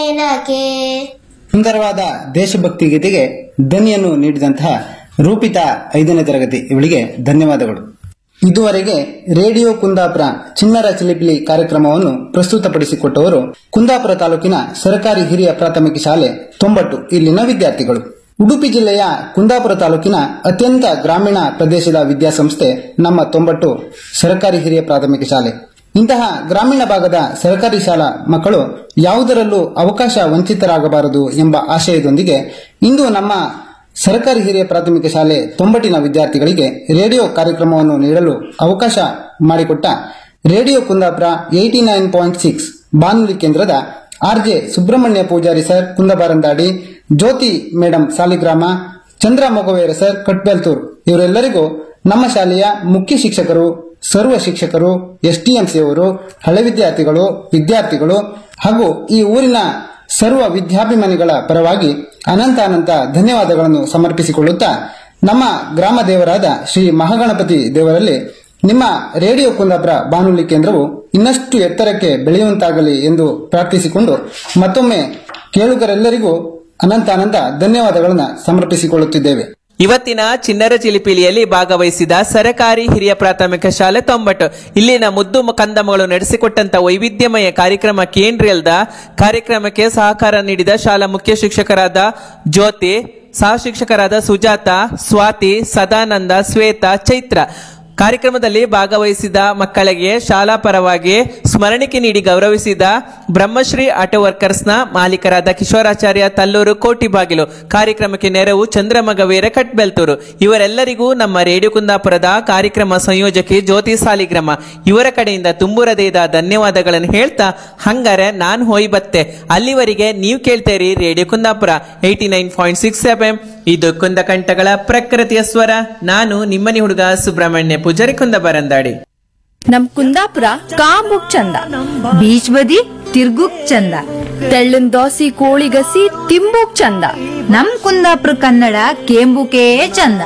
ಏನಕ್ಕೆ ಸುಂದರವಾದ ದೇಶಭಕ್ತಿ ಗೀತೆಗೆ ಧ್ವನಿಯನ್ನು ನೀಡಿದಂತಹ ರೂಪಿತಾ ಐದನೇ ತರಗತಿ ಇವಳಿಗೆ ಧನ್ಯವಾದಗಳು ಇದುವರೆಗೆ ರೇಡಿಯೋ ಕುಂದಾಪುರ ಚಿನ್ನರ ಚಿಲಿಪಿಲಿ ಕಾರ್ಯಕ್ರಮವನ್ನು ಪ್ರಸ್ತುತಪಡಿಸಿಕೊಟ್ಟವರು ಕುಂದಾಪುರ ತಾಲೂಕಿನ ಸರ್ಕಾರಿ ಹಿರಿಯ ಪ್ರಾಥಮಿಕ ಶಾಲೆ ತೊಂಬಟ್ಟು ಇಲ್ಲಿನ ವಿದ್ಯಾರ್ಥಿಗಳು ಉಡುಪಿ ಜಿಲ್ಲೆಯ ಕುಂದಾಪುರ ತಾಲೂಕಿನ ಅತ್ಯಂತ ಗ್ರಾಮೀಣ ಪ್ರದೇಶದ ವಿದ್ಯಾಸಂಸ್ಥೆ ನಮ್ಮ ತೊಂಬಟ್ಟು ಸರ್ಕಾರಿ ಹಿರಿಯ ಪ್ರಾಥಮಿಕ ಶಾಲೆ ಇಂತಹ ಗ್ರಾಮೀಣ ಭಾಗದ ಸರ್ಕಾರಿ ಶಾಲಾ ಮಕ್ಕಳು ಯಾವುದರಲ್ಲೂ ಅವಕಾಶ ವಂಚಿತರಾಗಬಾರದು ಎಂಬ ಆಶಯದೊಂದಿಗೆ ಇಂದು ನಮ್ಮ ಸರ್ಕಾರಿ ಹಿರಿಯ ಪ್ರಾಥಮಿಕ ಶಾಲೆ ತೊಂಬಟಿನ ವಿದ್ಯಾರ್ಥಿಗಳಿಗೆ ರೇಡಿಯೋ ಕಾರ್ಯಕ್ರಮವನ್ನು ನೀಡಲು ಅವಕಾಶ ಮಾಡಿಕೊಟ್ಟ radio Kundapura eighty nine point six ಬಾನುಲಿ ಕೇಂದ್ರದ ಆರ್ಜೆ ಸುಬ್ರಹ್ಮಣ್ಯ ಪೂಜಾರಿ ಸರ್ ಕುಂದಬಾರಂದಾಡಿ ಜ್ಯೋತಿ ಮೇಡಂ ಸಾಲಿಗ್ರಾಮ ಚಂದ್ರ ಮೊಗವೇರ ಸರ್ ಕಟ್ಬೆಲ್ತೂರ್ ಇವರೆಲ್ಲರಿಗೂ ನಮ್ಮ ಶಾಲೆಯ ಮುಖ್ಯ ಶಿಕ್ಷಕರು ಸರ್ವ ಶಿಕ್ಷಕರು ಎಸ್ಟಿಎಂಸಿಯವರು ಹಳೆ ವಿದ್ಯಾರ್ಥಿಗಳು ವಿದ್ಯಾರ್ಥಿಗಳು ಹಾಗೂ ಈ ಊರಿನ ಸರ್ವ ವಿದ್ಯಾಭಿಮಾನಿಗಳ ಪರವಾಗಿ ಅನಂತ ಅನಂತ ಧನ್ಯವಾದಗಳನ್ನು ಸಮರ್ಪಿಸಿಕೊಳ್ಳುತ್ತಾ ನಮ್ಮ ಗ್ರಾಮ ದೇವರಾದ ಶ್ರೀ ಮಹಾಗಣಪತಿ ದೇವರಲ್ಲಿ ನಿಮ್ಮ ರೇಡಿಯೋ ಕುಂದಾಪುರ ಬಾನುಲಿ ಕೇಂದ್ರವು ಇನ್ನಷ್ಟು ಎತ್ತರಕ್ಕೆ ಬೆಳೆಯುವಂತಾಗಲಿ ಎಂದು ಪ್ರಾರ್ಥಿಸಿಕೊಂಡು ಮತ್ತೊಮ್ಮೆ ಕೇಳುಗರೆಲ್ಲರಿಗೂ ಅನಂತ ಅನಂತ ಧನ್ಯವಾದಗಳನ್ನು ಸಮರ್ಪಿಸಿಕೊಳ್ಳುತ್ತಿದ್ದೇವೆ ಇವತ್ತಿನ ಚಿನ್ನರ ಚಿಲಿಪಿಲಿಯಲ್ಲಿ ಭಾಗವಹಿಸಿದ ಸರಕಾರಿ ಹಿರಿಯ ಪ್ರಾಥಮಿಕ ಶಾಲೆ ತೊಂಬಟ್ಟು ಇಲ್ಲಿನ ಮುದ್ದು ಕಂದಮಗಳು ನಡೆಸಿಕೊಟ್ಟಂತ ವೈವಿಧ್ಯಮಯ ಕಾರ್ಯಕ್ರಮ ಕೇಂದ್ರಲ್ದ ಕಾರ್ಯಕ್ರಮಕ್ಕೆ ಸಹಕಾರ ನೀಡಿದ ಶಾಲಾ ಮುಖ್ಯ ಶಿಕ್ಷಕರಾದ ಜ್ಯೋತಿ ಸಹ ಶಿಕ್ಷಕರಾದ ಸುಜಾತ ಸ್ವಾತಿ ಸದಾನಂದ ಶ್ವೇತಾ ಚೈತ್ರ ಕಾರ್ಯಕ್ರಮದಲ್ಲಿ ಭಾಗವಹಿಸಿದ ಮಕ್ಕಳಿಗೆ ಶಾಲಾ ಪರವಾಗಿ ಸ್ಮರಣಿಕೆ ನೀಡಿ ಗೌರವಿಸಿದ ಬ್ರಹ್ಮಶ್ರೀ ಆಟೋ ವರ್ಕರ್ಸ್ನ ಮಾಲೀಕರಾದ ಕಿಶೋರಾಚಾರ್ಯ ತಲ್ಲೂರು ಕೋಟಿಬಾಗಿಲು ಕಾರ್ಯಕ್ರಮಕ್ಕೆ ನೆರವು ಚಂದ್ರಮಗವೀರ ಕಟ್ಬೆಲ್ತೂರು ಇವರೆಲ್ಲರಿಗೂ ನಮ್ಮ ರೇಡಿಯೋ ಕುಂದಾಪುರದ ಕಾರ್ಯಕ್ರಮ ಸಂಯೋಜಕಿ ಜ್ಯೋತಿ ಸಾಲಿಗ್ರಾಮ ಇವರ ಕಡೆಯಿಂದ ತುಂಬುರದೇದ ಧನ್ಯವಾದಗಳನ್ನು ಹೇಳ್ತಾ ಹಂಗಾರೆ ನಾನ್ ಹೋಯ್ ಬತ್ತೆ ಅಲ್ಲಿವರೆಗೆ ನೀವು ಕೇಳ್ತೇರಿ radio Kundapura eighty nine point six F M ಇದು ಕುಂದಕಂಠಗಳ ಪ್ರಕೃತಿಯ ಸ್ವರ ನಾನು ನಿಮ್ಮನಿ ಹುಡುಗ ಸುಬ್ರಹ್ಮಣ್ಯ ಪೂಜಾರಿ ಕುಂದಬರಂದಾಡಿ ನಮ್ ಕುಂದಾಪುರ ಕಾಂಬುಕ್ ಚಂದ ಬೀಚ್ ಬದಿ ತಿರ್ಗುಕ್ ಚಂದ ತೆಳ್ಳನ್ ದೋಸಿ ಕೋಳಿಗಸಿ ತಿಂಬುಕ್ ಚಂದ ನಮ್ ಕುಂದಾಪುರ ಕನ್ನಡ ಕೇಂಬುಕೇ ಚಂದ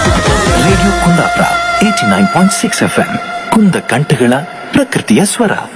radio Kundapura eighty nine point six F M ಕುಂದ ಕಂಠಗಳ ಪ್ರಕೃತಿಯ ಸ್ವರ